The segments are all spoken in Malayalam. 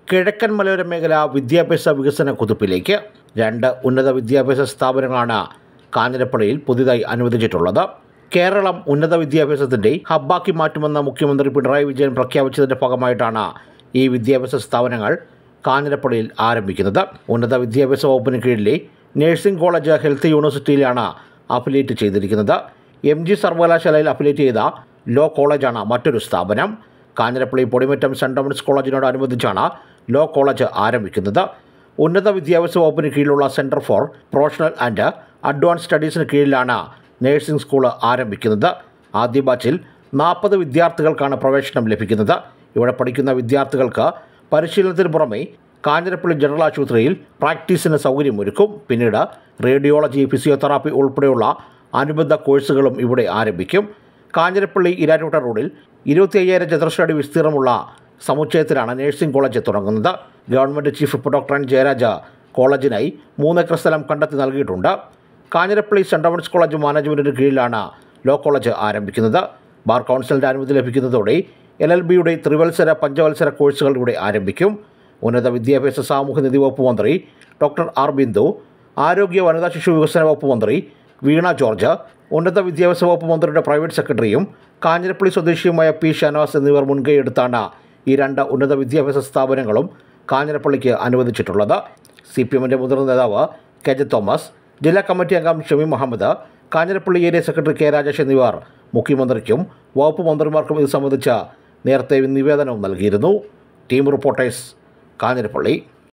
കിഴക്കൻ മലയോര മേഖല വിദ്യാഭ്യാസ വികസന കുതിപ്പിലേക്ക് രണ്ട് ഉന്നത വിദ്യാഭ്യാസ സ്ഥാപനങ്ങളാണ് കാഞ്ഞിരപ്പള്ളിയിൽ പുതിയതായി അനുവദിച്ചിട്ടുള്ളത് കേരളം ഉന്നത വിദ്യാഭ്യാസത്തിൻ്റെ ഹബ്ബാക്കി മാറ്റുമെന്ന് മുഖ്യമന്ത്രി പിണറായി വിജയൻ പ്രഖ്യാപിച്ചതിൻ്റെ ഭാഗമായിട്ടാണ് ഈ വിദ്യാഭ്യാസ സ്ഥാപനങ്ങൾ കാഞ്ഞിരപ്പള്ളിയിൽ ആരംഭിക്കുന്നത് ഉന്നത വിദ്യാഭ്യാസ വകുപ്പിന് കീഴിലെ നഴ്സിംഗ് കോളേജ് ഹെൽത്ത് യൂണിവേഴ്സിറ്റിയിലാണ് അഫിലിയേറ്റ് ചെയ്തിരിക്കുന്നത് എം ജി സർവകലാശാലയിൽ അഫിലിയേറ്റ് ചെയ്ത ലോ കോളേജാണ് മറ്റൊരു സ്ഥാപനം കാഞ്ഞിരപ്പള്ളി പൊടിമറ്റം സെൻറ് ഡൊമിനിക്സ് കോളേജിനോടനുബന്ധിച്ചാണ് ലോ കോളേജ് ആരംഭിക്കുന്നത് ഉന്നത വിദ്യാഭ്യാസ വകുപ്പിന് കീഴിലുള്ള centre for professional and advance സ്റ്റഡീസിന് കീഴിലാണ് നഴ്സിംഗ് സ്കൂൾ ആരംഭിക്കുന്നത് ആദ്യ ബാച്ചിൽ നാൽപ്പത് വിദ്യാർത്ഥികൾക്കാണ് പ്രവേശനം ലഭിക്കുന്നത് ഇവിടെ പഠിക്കുന്ന വിദ്യാർത്ഥികൾക്ക് പരിശീലനത്തിന് പുറമെ കാഞ്ഞിരപ്പള്ളി ജനറൽ ആശുപത്രിയിൽ പ്രാക്ടീസിന് സൗകര്യമൊരുക്കും പിന്നീട് റേഡിയോളജി ഫിസിയോതെറാപ്പി ഉൾപ്പെടെയുള്ള അനുബന്ധ കോഴ്സുകളും ഇവിടെ ആരംഭിക്കും കാഞ്ഞിരപ്പള്ളി ഇരാറ്റുപേട്ട റോഡിൽ ഇരുപത്തി അയ്യായിരം ചതുരശ്ര അടി വിസ്തീർണമുള്ള സമുച്ചയത്തിലാണ് നഴ്സിംഗ് കോളേജ് തുടങ്ങുന്നത് government chief whip doctor N Jayaraj കോളേജിനായി മൂന്നേക്കർ സ്ഥലം കണ്ടെത്തി നൽകിയിട്ടുണ്ട് കാഞ്ഞിരപ്പള്ളി സെൻറ് തോമസ് കോളേജ് മാനേജ്മെൻറ്റിന് കീഴിലാണ് ലോ കോളേജ് ആരംഭിക്കുന്നത് ബാർ കൗൺസിലിൻ്റെ അനുമതി ലഭിക്കുന്നതോടെ എൽ എൽ ബിയുടെ ത്രിവത്സര പഞ്ചവത്സര കോഴ്സുകൾ ഇവിടെ ആരംഭിക്കും ഉന്നത വിദ്യാഭ്യാസ സാമൂഹ്യനിധി വകുപ്പ് മന്ത്രി ഡോക്ടർ ആർ ബിന്ദു ആരോഗ്യ വനിതാ ശിശു വികസന വകുപ്പ് മന്ത്രി വീണ ജോർജ് ഉന്നത വിദ്യാഭ്യാസ വകുപ്പ് മന്ത്രിയുടെ പ്രൈവറ്റ് സെക്രട്ടറിയും കാഞ്ഞിരപ്പള്ളി സ്വദേശിയുമായ പി ഷാനവാസ് എന്നിവർ മുൻകൈയെടുത്താണ് ഈ രണ്ട് ഉന്നത വിദ്യാഭ്യാസ സ്ഥാപനങ്ങളും കാഞ്ഞിരപ്പള്ളിക്ക് അനുവദിച്ചിട്ടുള്ളത് സി പി എമ്മിൻ്റെ മുതിർന്ന നേതാവ് കെ ജെ തോമസ് ജില്ലാ കമ്മിറ്റി അംഗം Shami Muhammad Kanjirappally area secretary K Rajesh എന്നിവർ മുഖ്യമന്ത്രിക്കും വകുപ്പ് മന്ത്രിമാർക്കും ഇത് സംബന്ധിച്ച നേരത്തെ നിവേദനവും നൽകിയിരുന്നു ടീം റിപ്പോർട്ടേഴ്സ് കാഞ്ഞിരപ്പള്ളി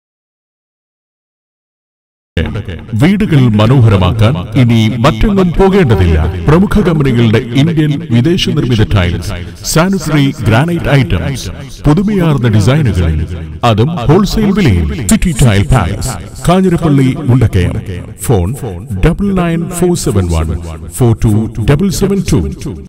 വീടുകൾ മനോഹരമാക്കാൻ ഇനി മറ്റെങ്ങും പോകേണ്ടതില്ല പ്രമുഖ കമ്പനികളുടെ ഇന്ത്യൻ വിദേശ നിർമ്മിത ടൈൽസ് സാനിറ്ററി ഗ്രാനൈറ്റ് ഐറ്റംസ് പുതുമയാർന്ന ഡിസൈനുകളിൽ അതും ഹോൾസെയിൽ വിലയിൽ city tile palace Kanjirappally Mundakayam phone double nine four seven one four two double seven to